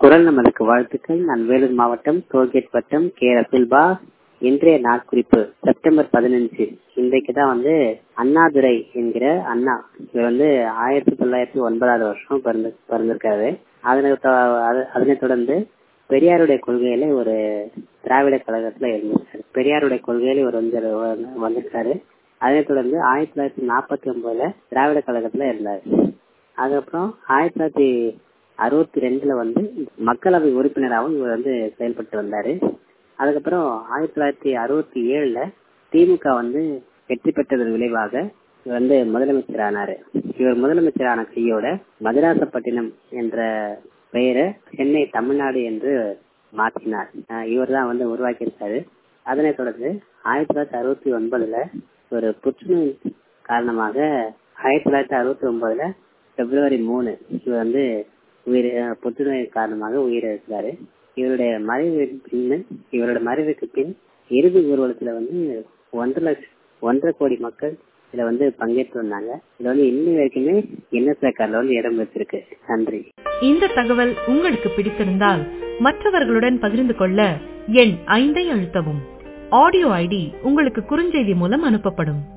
குரல் நமதுக்கு வாழ்த்துக்கள் நான் வேலூர் மாவட்டம் டோல்கேட் வட்டம் கே ரசுல்பா இன்றைய நாட்குறிப்பு செப்டம்பர் பதினஞ்சு இன்றைக்கு தான் வந்து அண்ணாதுரை என்கிற அண்ணா இவர் வந்து ஆயிரத்தி தொள்ளாயிரத்தி ஒன்பதாவது வருஷம் பிறந்து பிறந்திருக்காரு அதனை தொ- அது- அதனைத் தொடர்ந்து பெரியாருடைய கொள்கையில ஒரு திராவிட கழகத்துல இருந்திருக்காரு பெரியாருடைய கொள்கையில இவர் வந்து வந்திருக்காரு அதனைத் தொடர்ந்து ஆயிரத்தி தொள்ளாயிரத்தி நாற்பத்தி ஒன்பதுல திராவிட கழகத்துல இருந்தாரு அதுக்கப்புறம் ஆயிரத்தி தொள்ளாயிரத்தி அறுபத்தி ரெண்டுல வந்து மக்களவை உறுப்பினராகவும் இவர் வந்து செயல்பட்டு வந்தாரு அதுக்கப்புறம் ஆயிரத்தி தொள்ளாயிரத்தி அறுபத்தி ஏழுல திமுக வந்து வெற்றி பெற்றதன் விளைவாக இவர் வந்து முதலமைச்சர் ஆனாரு இவர் முதலமைச்சரான கையோட மதராசப்பட்டினம் என்ற பெயரை சென்னை தமிழ்நாடு என்று மாற்றினார் இவர் தான் வந்து உருவாக்கியிருக்காரு அதனைத் தொடர்ந்து ஆயிரத்தி தொள்ளாயிரத்தி அறுபத்தி ஒன்பதுல ஒரு புற்றுநோய் காரணமாக ஆயிரத்தி தொள்ளாயிரத்தி அறுபத்தி ஒன்பதுல பிப்ரவரி மூணு இவர் வந்து உயிர் அஹ் புற்றுநோய் காரணமாக உயிரிழக்கிறாரு இவருடைய மறைவுக்கு பின் இவரோட மறைவுக்கு பின் இறுதி ஊர்வலத்துல வந்து ஒன்றரை லட்சம் ஒன்றரை கோடி மக்கள் இதுல வந்து பங்கேற்று வந்தாங்க இதுல வந்து இன்னி வரைக்குமே என்எஸ்ஏ கார்டுல வந்து இடம் வச்சிருக்கு நன்றி இந்த தகவல் உங்களுக்கு பிடித்திருந்தால் மற்றவர்களுடன் பகிர்ந்து கொள்ள எண் ஐந்தை அழுத்தவும் ஆடியோ ஐடி உங்களுக்கு குறுஞ்செய்தி மூலம் அனுப்பப்படும்